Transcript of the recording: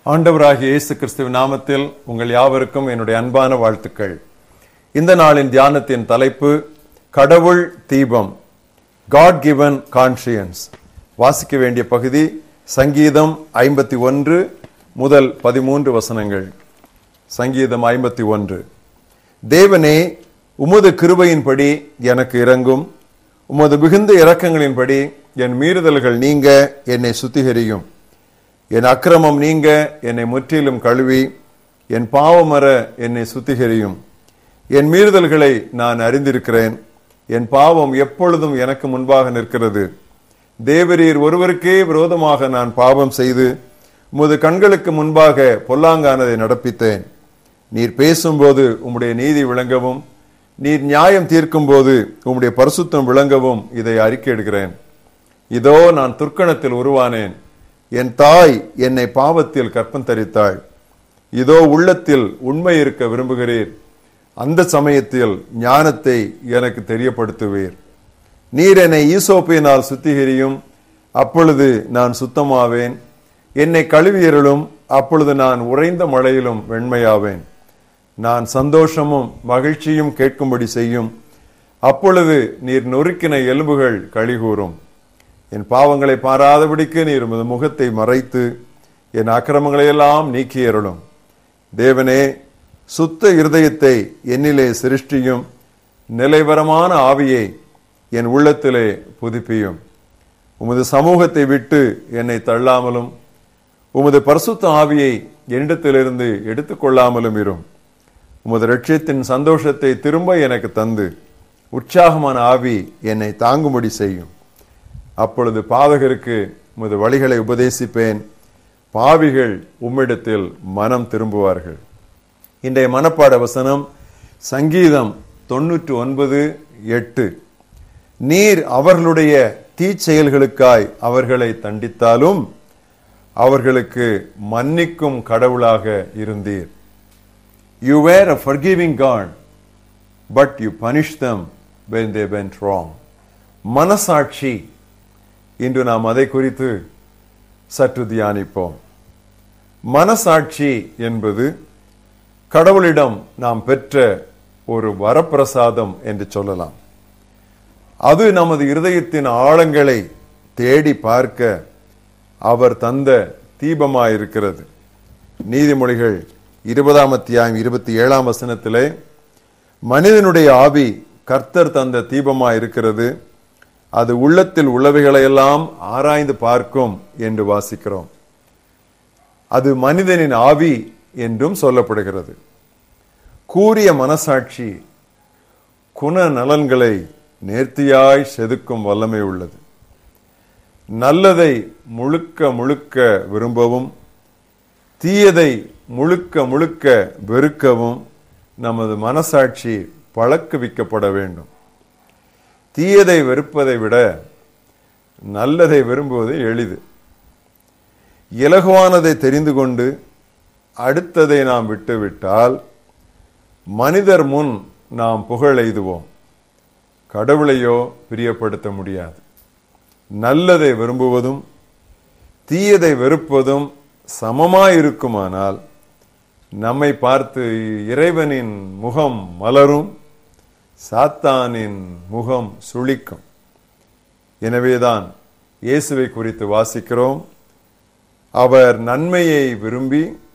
ஆண்டவராகிய இயேசு கிறிஸ்துவின் நாமத்தில் உங்கள் யாவருக்கும் என்னுடைய அன்பான வாழ்த்துக்கள் இந்த நாளின் தியானத்தின் தலைப்பு கடவுள் தீபம் காட் கிவன் கான்சியன்ஸ் வாசிக்க வேண்டிய பகுதி சங்கீதம் ஐம்பத்தி ஒன்று முதல் பதிமூன்று வசனங்கள் சங்கீதம் ஐம்பத்தி ஒன்று தேவனே உமது கிருபையின்படி எனக்கு இறங்கும் உமது மிகுந்த இரக்கங்களின்படி என் மீறுதல்கள் நீங்க என்னை சுத்திகரியும் என் அக்கிரமம் நீங்க என்னை முற்றிலும் கழுவி என் பாவமர என்னை சுத்திகரியும் என் மீறுதல்களை நான் அறிந்திருக்கிறேன் என் பாவம் எப்பொழுதும் எனக்கு முன்பாக நிற்கிறது தேவரீர் ஒருவருக்கே விரோதமாக நான் பாவம் செய்து உமது கண்களுக்கு முன்பாக பொல்லாங்கானதை நடப்பித்தேன் நீர் பேசும்போது உம்முடைய நீதி விளங்கவும் நீர் நியாயம் தீர்க்கும் போது உம்முடைய பரிசுத்தம் விளங்கவும் இதை அறிக்கையிடுகிறேன் இதோ நான் துர்க்கணத்தில் உருவானேன் என் தாய் என்னை பாவத்தில் கற்பம் தரித்தாள் இதோ உள்ளத்தில் உண்மை இருக்க விரும்புகிறீர் அந்த சமயத்தில் ஞானத்தை எனக்கு தெரியப்படுத்துவீர் நீர் என்னை ஈசோப்பினால் சுத்திகரியும் அப்பொழுது நான் சுத்தமாவேன் என்னை கழுவியருளும் அப்பொழுது நான் உறைந்த மழையிலும் வெண்மையாவேன் நான் சந்தோஷமும் மகிழ்ச்சியும் கேட்கும்படி செய்யும் அப்பொழுது நீர் நொறுக்கின எலும்புகள் கழிகூறும் என் பாவங்களை பாராதபடிக்கு நீர் உமது முகத்தை மறைத்து என் அக்கிரமங்களை எல்லாம் நீக்கியருளும் தேவனே சுத்த இருதயத்தை என்னிலே சிருஷ்டியும் நிலைவரமான ஆவியை என் உள்ளத்திலே புதுப்பியும் உமது சமூகத்தை விட்டு என்னை தள்ளாமலும் உமது பரிசுத்த ஆவியை என்னிடத்திலிருந்து எடுத்துக்கொள்ளாமலும் இரும் உமது ரட்சியத்தின் சந்தோஷத்தை திரும்ப எனக்கு தந்து உற்சாகமான ஆவி என்னை தாங்கும்படி செய்யும் அப்பொழுது பாதகருக்கு உமது வழிகளை உபதேசிப்பேன் பாவிகள் உம்மிடத்தில் மனம் திரும்புவார்கள் இன்றைய மனப்பாட வசனம் சங்கீதம் தொன்னூற்று ஒன்பது எட்டு நீர் அவர்களுடைய தீச்செயல்களுக்காய் அவர்களை தண்டித்தாலும் அவர்களுக்கு மன்னிக்கும் கடவுளாக இருந்தீர் you were a forgiving God but you punish them when they went wrong மனசாட்சி இன்று நாம் அதை குறித்து சற்று தியானிப்போம் மனசாட்சி என்பது கடவுளிடம் நாம் பெற்ற ஒரு வரப்பிரசாதம் என்று சொல்லலாம் அது நமது இருதயத்தின் ஆழங்களை தேடி பார்க்க அவர் தந்த தீபமாயிருக்கிறது நீதிமொழிகள் இருபதாம் அத்தியாயம் இருபத்தி ஏழாம் வசனத்திலே மனிதனுடைய ஆவி கர்த்தர் தந்த தீபமாயிருக்கிறது அது உள்ளத்தில் உள்ளவைகளையெல்லாம் ஆராய்ந்து பார்க்கும் என்று வாசிக்கிறோம் அது மனிதனின் ஆவி என்றும் சொல்லப்படுகிறது கூறிய மனசாட்சி குண நலன்களை நேர்த்தியாய் செதுக்கும் வல்லமை உள்ளது நல்லதை முழுக்க முழுக்க விரும்பவும் தீயதை முழுக்க முழுக்க வெறுக்கவும் நமது மனசாட்சி பழக்குவிக்கப்பட வேண்டும் தீயதை வெறுப்பதை விட நல்லதை விரும்புவது எளிது இலகுவானதை தெரிந்து கொண்டு அடுத்ததை நாம் விட்டுவிட்டால் மனிதர் முன் நாம் புகழ் எய்துவோம் கடவுளையோ பிரியப்படுத்த முடியாது நல்லதை விரும்புவதும் தீயதை வெறுப்பதும் சமமாயிருக்குமானால் நம்மை பார்த்து இறைவனின் முகம் மலரும் சாத்தானின் முகம் சுளிக்கும் எனவேதான் இயேசுவை குறித்து வாசிக்கிறோம் அவர் நன்மையை விரும்பி